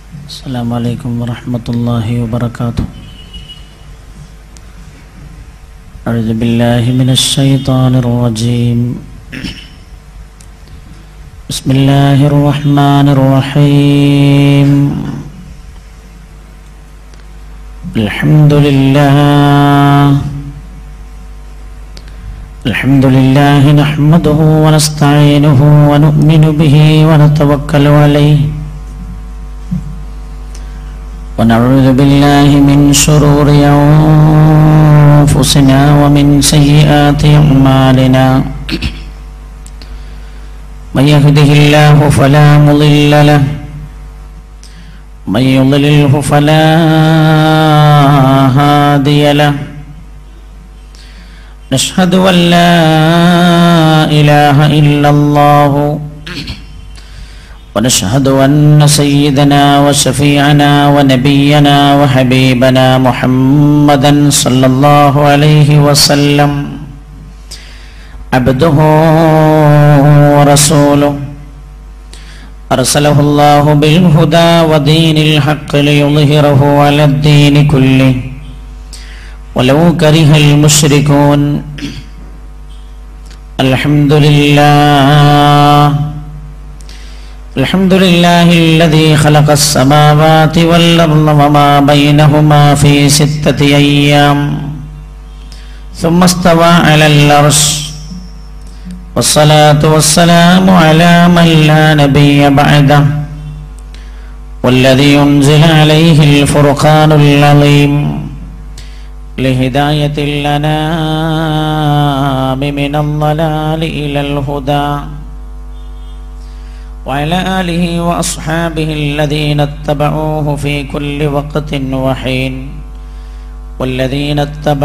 السلام عليكم ورحمة الله وبركاته أعوذ بالله من الشيطان الرجيم بسم الله الرحمن الرحيم الحمد لله الحمد لله نحمده ونستعينه ونؤمن به ونتوكل عليه ونعوذ بالله من شرور أنفسنا ومن سيئات أعمالنا من يهده الله فلا مضل له من يضلله فلا هادي له نشهد أن لا إله إلا الله ونشهد أن سيدنا وشفيعنا ونبينا وحبيبنا محمدا صلى الله عليه وسلم عبده ورسوله أرسله الله بالهدى ودين الحق ليظهره على الدين كله ولو كره المشركون الحمد لله الحمد لله الذي خلق السماوات والأرض وما بينهما في ستة أيام ثم استوى على العرش والصلاة والسلام على من لا نبي بعده والذي أنزل عليه الفرقان العظيم لهداية الأنام من الضلال إلى الهدى وعلى آله وأصحابه الذين اتبعوه في كل وقت وحين والذين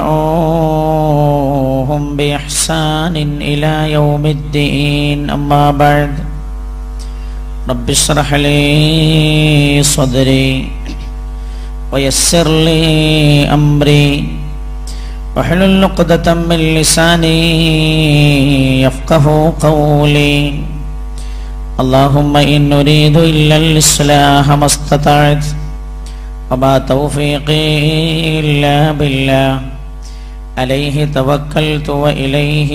اتبعوهم بإحسان إلى يوم الدين أما بعد رب اشرح لي صدري ويسر لي أمري واحلل عقدة من لساني يفقه قولي اللهم إن نريد إلا الإصلاح ما استطعت وما توفيقي إلا بالله عليه توكلت وإليه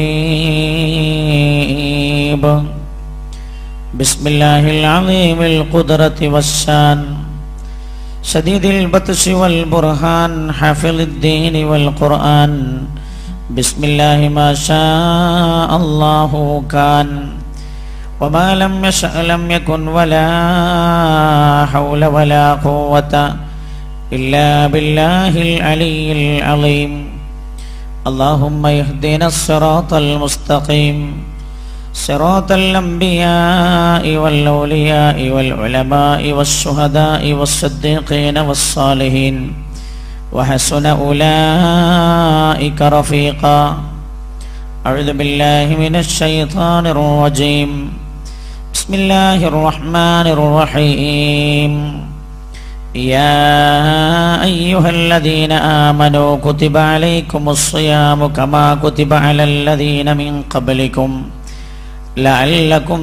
أنيب بسم الله العظيم القدرة والشان شديد البطش والبرهان حافظ الدين والقرآن بسم الله ما شاء الله كان وما لم يشأ لم يكن ولا حول ولا قوة إلا بالله العلي العظيم اللهم اهدنا الصراط المستقيم صراط الأنبياء والأولياء والعلماء والشهداء والصديقين والصالحين وحسن أولئك رفيقا أعوذ بالله من الشيطان الرجيم بسم الله الرحمن الرحيم يا أيها الذين آمنوا كتب عليكم الصيام كما كتب على الذين من قبلكم لعلكم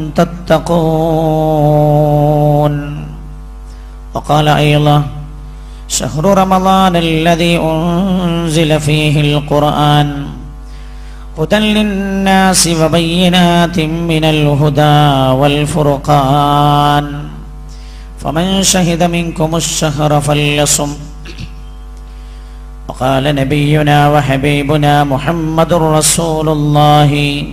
تتقون وقال أيضا شهر رمضان الذي أنزل فيه القرآن هدى للناس وبينات من الهدى والفرقان فمن شهد منكم الشهر فليصم وقال نبينا وحبيبنا محمد رسول الله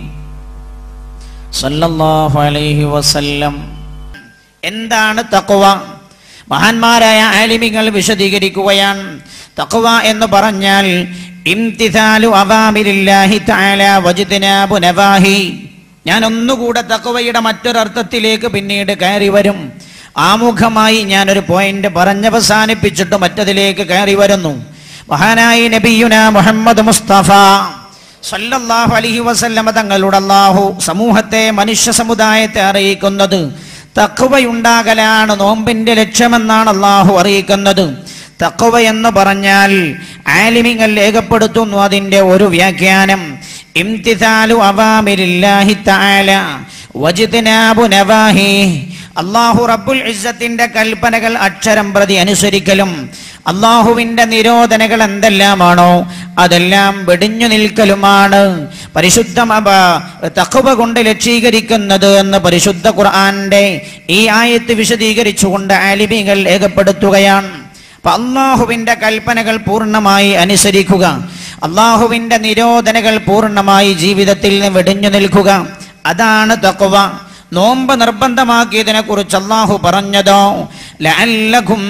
صلى الله عليه وسلم എന്താണ് തക്കുവ മഹാന്മാരായ ആലിമികൾ വിശദീകരിക്കുകയാണ് തക്കുവ എന്ന് പറഞ്ഞാൽ ഇംതിസാലു അവാമിലില്ലാഹി തആല വജ്തനാബു നവാഹി ഞാൻ ഒന്നുകൂടെ തഖവയുടെ മറ്റൊരർത്ഥത്തിലേക്ക് പിന്നീട് കയറി വരും ആമുഖമായി ഞാനൊരു പോയിന്റ് പറഞ്ഞവസാനിപ്പിച്ചിട്ട് മറ്റതിലേക്ക് കയറി വരുന്നു മഹാനായി നബിയുന മുഹമ്മദ് മുസ്തഫ സല്ലല്ലാഹു അലൈഹി വസല്ലമ തങ്ങളുടെ അല്ലാഹു സമൂഹത്തെ മനുഷ്യ സമുദായത്തെ അറിയിക്കുന്നത് തഖവയുണ്ടാകലാണ് നോമ്പിന്റെ ലക്ഷ്യമെന്നാണ് അള്ളാഹു അറിയിക്കുന്നത് തക്കവ എന്ന് പറഞ്ഞാൽ ആലിമിങ്ങൾ രേഖപ്പെടുത്തുന്നു അതിന്റെ ഒരു വ്യാഖ്യാനം ഇംതിസാലു അവാമിരില്ലാഹി തആല വജ്തനാബു നവാഹി അള്ളാഹു റബ്ബുൽ ഇസ്സത്തിന്റെ കൽപ്പനകൾ അക്ഷരം പ്രതി അനുസരിക്കലും അള്ളാഹുവിന്റെ നിരോധനകൾ എന്തെല്ലാമാണോ അതെല്ലാം വെടിഞ്ഞു നിൽക്കലുമാണ് പരിശുദ്ധ തഖവ കൊണ്ട് ലക്ഷീകരിക്കുന്നത് എന്ന് പരിശുദ്ധ ഖുർആന്റെ ഈ ആയത്ത് വിശദീകരിച്ചുകൊണ്ട് ആലിമികൾ രേഖപ്പെടുത്തുകയാണ് അപ്പൊ അള്ളാഹുവിന്റെ കൽപ്പനകൾ പൂർണ്ണമായി അനുസരിക്കുക അള്ളാഹുവിന്റെ നിരോധനകൾ പൂർണ്ണമായി ജീവിതത്തിൽ നിന്ന് വെടിഞ്ഞു നിൽക്കുക അതാണ് തഖവ നോമ്പ് നിർബന്ധമാക്കിയതിനെ കുറിച്ച് അള്ളാഹു പറഞ്ഞതോ ലഅല്ലകും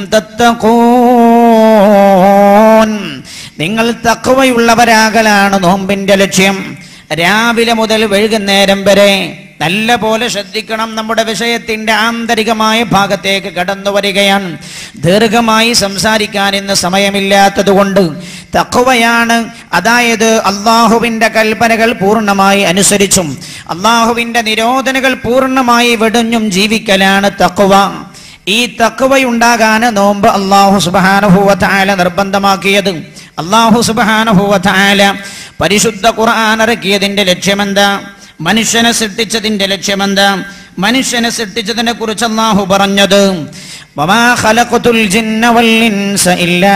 തത്തഖൂൻ നിങ്ങൾ തക്കവയുള്ളവരാകലാണ് നോമ്പിന്റെ ലക്ഷ്യം രാവിലെ മുതൽ വൈകുന്നേരം വരെ നല്ല പോലെ ശ്രദ്ധിക്കണം നമ്മുടെ വിഷയത്തിന്റെ ആന്തരികമായ ഭാഗത്തേക്ക് കടന്നു വരികയാണ് ദീർഘമായി സംസാരിക്കാൻ ഇന്ന് സമയമില്ലാത്തതുകൊണ്ട് തക്കവയാണ് അതായത് അള്ളാഹുവിന്റെ കൽപ്പനകൾ പൂർണ്ണമായി അനുസരിച്ചും അള്ളാഹുവിന്റെ നിരോധനകൾ പൂർണ്ണമായി വെടിഞ്ഞും ജീവിക്കലാണ് തക്കവ ഈ തക്കവയുണ്ടാകാൻ നോമ്പ് അള്ളാഹു സുബാനുഭൂവത്തായ നിർബന്ധമാക്കിയത് അള്ളാഹു സുബാനുഭൂവത്തായ പരിശുദ്ധ ഖുർആൻ ഇറക്കിയതിന്റെ ലക്ഷ്യമെന്താ മനുഷ്യനെ സൃഷ്ടിച്ചതിന്റെ ലക്ഷ്യമെന്താ മനുഷ്യനെ സൃഷ്ടിച്ചതിനെ കുറിച്ച് അള്ളാഹു പറഞ്ഞത് വമാ ഖലഖതുൽ ജിന്ന വൽ ഇൻസ ഇല്ലാ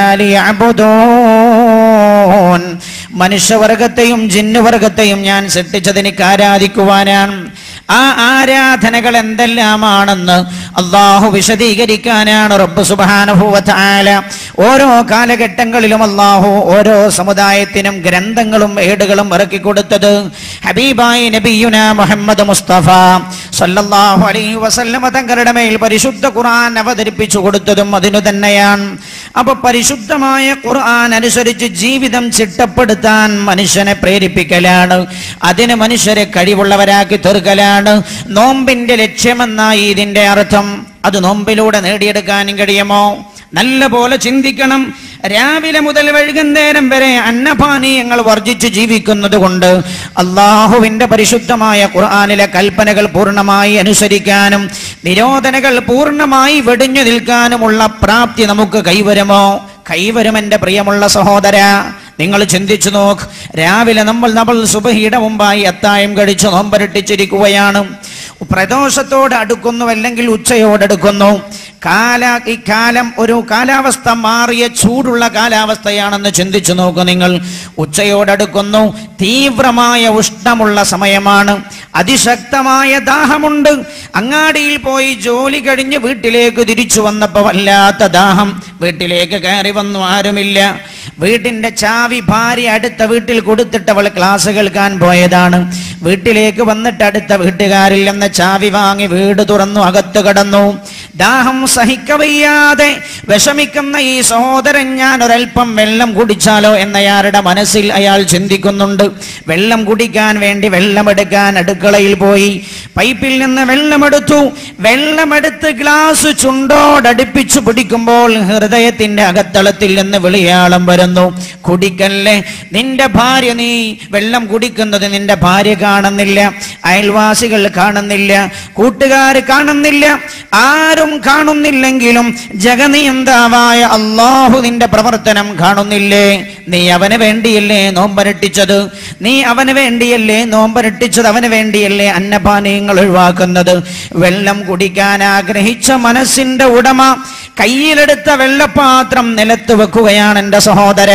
ലിയഅബുദൂൻ മനുഷ്യവർഗത്തെയും ജിന്നുവർഗത്തെയും ഞാൻ സൃഷ്ടിച്ചത് എനിക്ക് ആരാധിക്കുവാനാണ് ആ ആരാധനകൾ എന്തെല്ലാമാണെന്ന് അള്ളാഹു വിശദീകരിക്കാനാണ് റബ്ബ് സുബാനുഭൂവത്തായ ഓരോ കാലഘട്ടങ്ങളിലും അള്ളാഹു ഓരോ സമുദായത്തിനും ഗ്രന്ഥങ്ങളും ഏടുകളും ഇറക്കി കൊടുത്തത് ഹബീബായി നബിയുന മുഹമ്മദ് മുസ്തഫ സല്ലല്ലാഹു അലൈഹി വസല്ലമ തങ്ങളുടെ മേൽ പരിശുദ്ധ ഖുർആൻ അവതരിപ്പിച്ചു കൊടുത്തതും അതിനു തന്നെയാണ് അപ്പൊ പരിശുദ്ധമായ ഖുർആൻ അനുസരിച്ച് ജീവിതം ചിട്ടപ്പെടുത്താൻ മനുഷ്യനെ പ്രേരിപ്പിക്കലാണ് അതിന് മനുഷ്യരെ കഴിവുള്ളവരാക്കി തീർക്കലാണ് നോമ്പിന്റെ ലക്ഷ്യമെന്നായി ഇതിന്റെ അർത്ഥം അത് നോമ്പിലൂടെ നേടിയെടുക്കാനും കഴിയുമോ നല്ല പോലെ ചിന്തിക്കണം രാവിലെ മുതൽ വൈകുന്നേരം വരെ അന്നപാനീയങ്ങൾ വർജിച്ച് ജീവിക്കുന്നത് കൊണ്ട് അള്ളാഹുവിന്റെ പരിശുദ്ധമായ ഖുർആാനിലെ കൽപ്പനകൾ പൂർണ്ണമായി അനുസരിക്കാനും നിരോധനകൾ പൂർണ്ണമായി വെടിഞ്ഞു നിൽക്കാനുമുള്ള പ്രാപ്തി നമുക്ക് കൈവരുമോ കൈവരും എൻ്റെ പ്രിയമുള്ള സഹോദര നിങ്ങൾ ചിന്തിച്ചു നോക്ക് രാവിലെ നമ്മൾ നമ്മൾ സുബഹിയുടെ മുമ്പായി അത്തായം കഴിച്ച് നോമ്പരട്ടിച്ചിരിക്കുകയാണ് പ്രദോഷത്തോട് അടുക്കുന്നു അല്ലെങ്കിൽ ഉച്ചയോടടുക്കുന്നു കാല ഈ കാലം ഒരു കാലാവസ്ഥ മാറിയ ചൂടുള്ള കാലാവസ്ഥയാണെന്ന് ചിന്തിച്ചു നോക്കൂ നിങ്ങൾ ഉച്ചയോടടുക്കുന്നു തീവ്രമായ ഉഷ്ണമുള്ള സമയമാണ് അതിശക്തമായ ദാഹമുണ്ട് അങ്ങാടിയിൽ പോയി ജോലി കഴിഞ്ഞ് വീട്ടിലേക്ക് തിരിച്ചു വന്നപ്പോൾ വല്ലാത്ത ദാഹം വീട്ടിലേക്ക് കയറി വന്നു ആരുമില്ല വീട്ടിന്റെ ചാവി ഭാര്യ അടുത്ത വീട്ടിൽ കൊടുത്തിട്ട് അവൾ ക്ലാസ് കേൾക്കാൻ പോയതാണ് വീട്ടിലേക്ക് വന്നിട്ട് അടുത്ത വീട്ടുകാരിൽ നിന്ന് ചാവി വാങ്ങി വീട് തുറന്നു അകത്ത് കടന്നു ദാഹം സഹിക്കവയ്യാതെ വിഷമിക്കുന്ന ഈ സഹോദരൻ ഞാൻ ഒരൽപ്പം വെള്ളം കുടിച്ചാലോ എന്നയാളുടെ മനസ്സിൽ അയാൾ ചിന്തിക്കുന്നുണ്ട് വെള്ളം കുടിക്കാൻ വേണ്ടി വെള്ളമെടുക്കാൻ അടുക്കളയിൽ പോയി പൈപ്പിൽ നിന്ന് വെള്ളമെടുത്തു വെള്ളമെടുത്ത് ഗ്ലാസ് ചുണ്ടോടടുപ്പിച്ചു പിടിക്കുമ്പോൾ ഹൃദയത്തിന്റെ അകത്തളത്തിൽ നിന്ന് വിളിയാളം വരുന്നു കുടിക്കല്ലേ നിന്റെ ഭാര്യ നീ വെള്ളം കുടിക്കുന്നത് നിന്റെ ഭാര്യ കാണുന്നില്ല അയൽവാസികൾ കാണുന്നില്ല കൂട്ടുകാർ കാണുന്നില്ല ആരും കാണുന്നില്ലെങ്കിലും ജഗനിയന്താവായ അള്ളാഹു നിന്റെ പ്രവർത്തനം കാണുന്നില്ലേ നീ അവന് വേണ്ടിയല്ലേ നോമ്പരട്ടിച്ചത് നീ അവന് വേണ്ടിയല്ലേ നോമ്പരട്ടിച്ചത് അവന് വേണ്ടിയല്ലേ അന്നപാനീയങ്ങൾ ഒഴിവാക്കുന്നത് വെള്ളം കുടിക്കാൻ ആഗ്രഹിച്ച മനസ്സിന്റെ ഉടമ കയ്യിലെടുത്ത വെള്ളപ്പാത്രം നിലത്ത് വെക്കുകയാണ് എൻ്റെ സഹോദര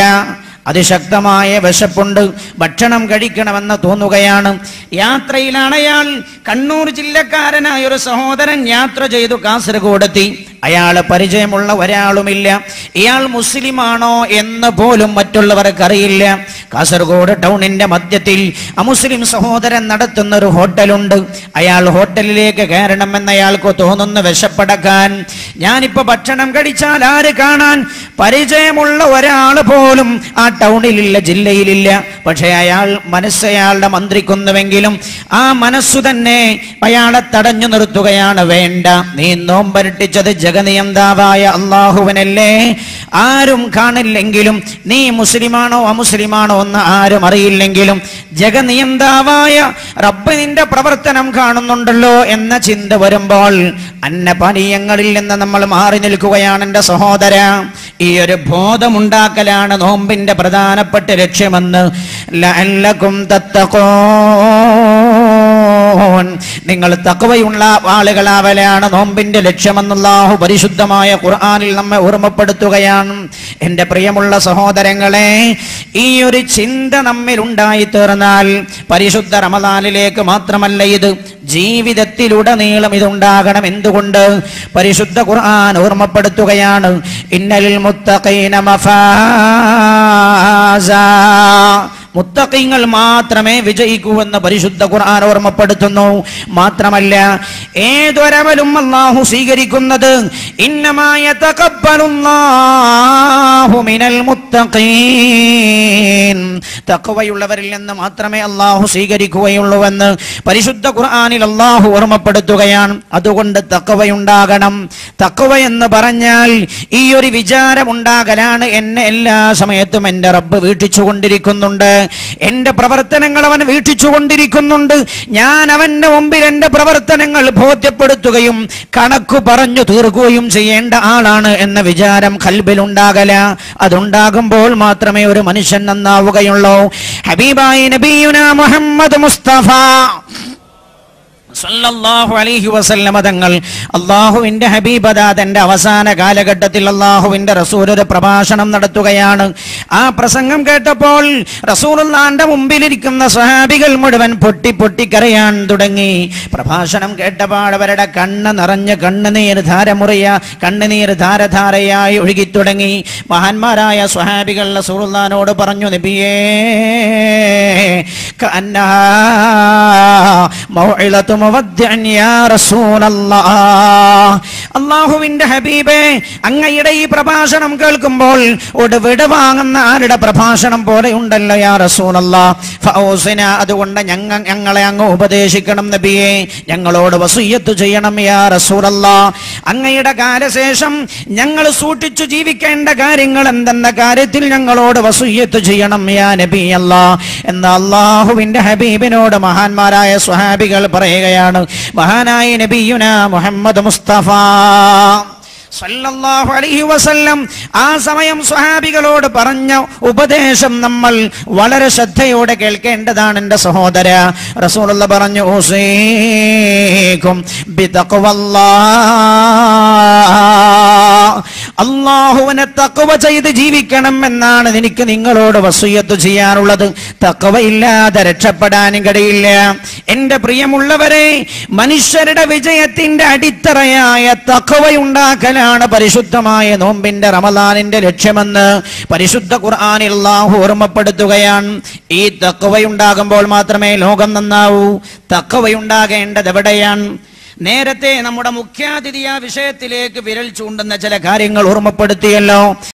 അതിശക്തമായ വിശപ്പുണ്ട് ഭക്ഷണം കഴിക്കണമെന്ന് തോന്നുകയാണ് യാത്രയിലാണ് അയാൾ കണ്ണൂർ ജില്ലക്കാരനായ ഒരു സഹോദരൻ യാത്ര ചെയ്തു കാസർഗോഡെത്തി അയാള് പരിചയമുള്ള ഒരാളുമില്ല ഇയാൾ മുസ്ലിമാണോ എന്ന് പോലും മറ്റുള്ളവർക്ക് അറിയില്ല കാസർഗോഡ് ടൗണിന്റെ മധ്യത്തിൽ അമുസ്ലിം സഹോദരൻ നടത്തുന്ന ഒരു ഹോട്ടലുണ്ട് അയാൾ ഹോട്ടലിലേക്ക് കയറണമെന്ന് അയാൾക്ക് തോന്നുന്ന വിശപ്പടക്കാൻ ഞാനിപ്പോ ഭക്ഷണം കഴിച്ചാൽ ആര് കാണാൻ പരിചയമുള്ള ഒരാൾ പോലും ആ ടൗണിലില്ല ജില്ലയിലില്ല പക്ഷെ അയാൾ മനസ്സ് അയാളുടെ മന്ത്രിക്കുന്നുവെങ്കിലും ആ മനസ്സു തന്നെ അയാളെ തടഞ്ഞു നിർത്തുകയാണ് വേണ്ട നീ നോമ്പരട്ടിച്ചത് ജഗനിയന്താവായ അള്ളാഹുവിനല്ലേ ആരും കാണില്ലെങ്കിലും നീ മുസ്ലിമാണോ അമുസ്ലിമാണോ എന്ന് ആരും അറിയില്ലെങ്കിലും ജഗനിയന്താവായ റബ്ബ് നിന്റെ പ്രവർത്തനം കാണുന്നുണ്ടല്ലോ എന്ന ചിന്ത വരുമ്പോൾ അന്നപാനീയങ്ങളിൽ നിന്ന് നമ്മൾ മാറി നിൽക്കുകയാണ് എൻ്റെ സഹോദര ഈ ഒരു ബോധമുണ്ടാക്കലാണ് നോമ്പിന്റെ പ്രധാനപ്പെട്ട ലക്ഷ്യമെന്ന് ലഅല്ലകും തത്തഖൂൻ തത്തഖൂൻ നിങ്ങൾ തക്കവയുള്ള ആളുകളാവലാണ് നോമ്പിന്റെ ലക്ഷ്യമെന്നല്ലാഹു പരിശുദ്ധമായ ഖുർആനിൽ നമ്മെ ഓർമ്മപ്പെടുത്തുകയാണ് എൻ്റെ പ്രിയമുള്ള സഹോദരങ്ങളെ ഈ ഒരു ചിന്ത നമ്മിൽ ഉണ്ടായി തീർന്നാൽ പരിശുദ്ധ റമദാനിലേക്ക് മാത്രമല്ല ഇത് ജീവിതത്തിലുടനീളം ഇതുണ്ടാകണം എന്തുകൊണ്ട് പരിശുദ്ധ ഖുർആൻ ഓർമ്മപ്പെടുത്തുകയാണ് ഇന്നൽ മുത്തഖീന മഫാസാ മുത്തഖീങ്ങൾ മാത്രമേ വിജയിക്കൂ എന്ന് പരിശുദ്ധ ഖുർആൻ ഓർമ്മപ്പെടുത്തുന്നു മാത്രമല്ല ഏതൊരമലും അള്ളാഹു സ്വീകരിക്കുന്നത് ഇന്നമായ മിനൽ മുത്തഖീൻ തഖ്വയുള്ളവരിൽ നിന്ന് മാത്രമേ അള്ളാഹു സ്വീകരിക്കുകയുള്ളൂവെന്ന് പരിശുദ്ധ ഖുർആനിൽ അള്ളാഹു ഓർമ്മപ്പെടുത്തുകയാണ് അതുകൊണ്ട് തക്കവയുണ്ടാകണം തക്കവ എന്ന് പറഞ്ഞാൽ ഈ ഒരു വിചാരം ഉണ്ടാകലാണ് എന്നെ എല്ലാ സമയത്തും എൻ്റെ റബ്ബ് വീട്ടിച്ചു കൊണ്ടിരിക്കുന്നുണ്ട് എൻ്റെ പ്രവർത്തനങ്ങൾ അവൻ വീട്ടിച്ചു കൊണ്ടിരിക്കുന്നുണ്ട് ഞാൻ അവന്റെ മുമ്പിൽ എൻ്റെ പ്രവർത്തനങ്ങൾ ബോധ്യപ്പെടുത്തുകയും കണക്കു പറഞ്ഞു തീർക്കുകയും ചെയ്യേണ്ട ആളാണ് എന്ന വിചാരം കൽബിലുണ്ടാകല അതുണ്ടാകുമ്പോൾ മാത്രമേ ഒരു മനുഷ്യൻ നന്നാവുകയുള്ളൂ ഹബീബായി നബിയുന മുഹമ്മദ് മുസ്തഫ സല്ലല്ലാഹു അലൈഹി വസല്ലമ തങ്ങൾ അള്ളാഹുവിന്റെ ഹബീബദ തന്റെ അവസാന കാലഘട്ടത്തിൽ അള്ളാഹുവിന്റെ റസൂൽ ഒരു പ്രഭാഷണം നടത്തുകയാണ് ആ പ്രസംഗം കേട്ടപ്പോൾ റസൂലുള്ളാന്റെ മുമ്പിലിരിക്കുന്ന സ്വഹാബികൾ മുഴുവൻ പൊട്ടി പൊട്ടി കരയാൻ തുടങ്ങി പ്രഭാഷണം കേട്ടപ്പോൾ അവരുടെ കണ്ണ് നിറഞ്ഞ് കണ്ണുനീർ ധാരമുറിയ കണ്ണുനീർ ധാരധാരയായി ഒഴുകി തുടങ്ങി മഹാന്മാരായ സ്വഹാബികൾ റസൂലുള്ളാനോട് പറഞ്ഞു നബിയേ കഅന്നഹാ മൗഇളത്തു മുവദ്ദിഅൻ യാ റസൂലല്ലാഹ് അല്ലാഹുവിന്റെ ഹബീബേ അങ്ങയുടെ ഈ പ്രഭാഷണം കേൾക്കുമ്പോൾ ഒരു വിട വാങ്ങുന്ന ആരുടെ പ്രഭാഷണം പോലെ ഉണ്ടല്ലോ യാ റസൂലല്ലാഹ് ഫൗസിന അതുകൊണ്ട് ഞങ്ങ ഞങ്ങളെ അങ്ങ് ഉപദേശിക്കണം നബിയെ ഞങ്ങളോട് വസൂയത്ത് ചെയ്യണം യാ റസൂലല്ലാഹ് അങ്ങയുടെ കാലശേഷം ഞങ്ങൾ സൂക്ഷിച്ചു ജീവിക്കേണ്ട കാര്യങ്ങൾ എന്തെന്ന കാര്യത്തിൽ ഞങ്ങളോട് വസൂയത്ത് ചെയ്യണം യാ നബി അല്ലാ എന്ന അള്ളാഹുവിന്റെ ഹബീബിനോട് മഹാന്മാരായ സ്വഹാബികൾ പറയുകയാണ് മഹാനായ നബിയുന മുഹമ്മദ് മുസ്തഫ സല്ലല്ലാഹു അലൈഹി വസല്ലം ആ സമയം സ്വഹാബികളോട് പറഞ്ഞ ഉപദേശം നമ്മൾ വളരെ ശ്രദ്ധയോടെ കേൾക്കേണ്ടതാണ് എൻ്റെ സഹോദര റസൂലുള്ള പറഞ്ഞു ഊസീക്കും അള്ളാഹുവിനെ തക്കവ ചെയ്ത് ജീവിക്കണം എന്നാണ് എനിക്ക് നിങ്ങളോട് വസൂയത്ത് ചെയ്യാനുള്ളത് തക്കവ ഇല്ലാതെ രക്ഷപ്പെടാനും കഴിയില്ല എന്റെ പ്രിയമുള്ളവരെ മനുഷ്യരുടെ വിജയത്തിന്റെ അടിത്തറയായ തക്കവയുണ്ടാക്കലാണ് പരിശുദ്ധമായ നോമ്പിന്റെ റമദാനിന്റെ ലക്ഷ്യമെന്ന് പരിശുദ്ധ ഖുർആനിൽ അല്ലാഹു ഓർമ്മപ്പെടുത്തുകയാണ് ഈ തക്കവയുണ്ടാകുമ്പോൾ മാത്രമേ ലോകം നന്നാവൂ തക്കവയുണ്ടാകേണ്ടത് എവിടെയാണ് നേരത്തെ നമ്മുടെ മുഖ്യാതിഥി ആ വിഷയത്തിലേക്ക് വിരൽ ചൂണ്ടുന്ന ചില കാര്യങ്ങൾ ഓർമ്മപ്പെടുത്തിയല്ലോ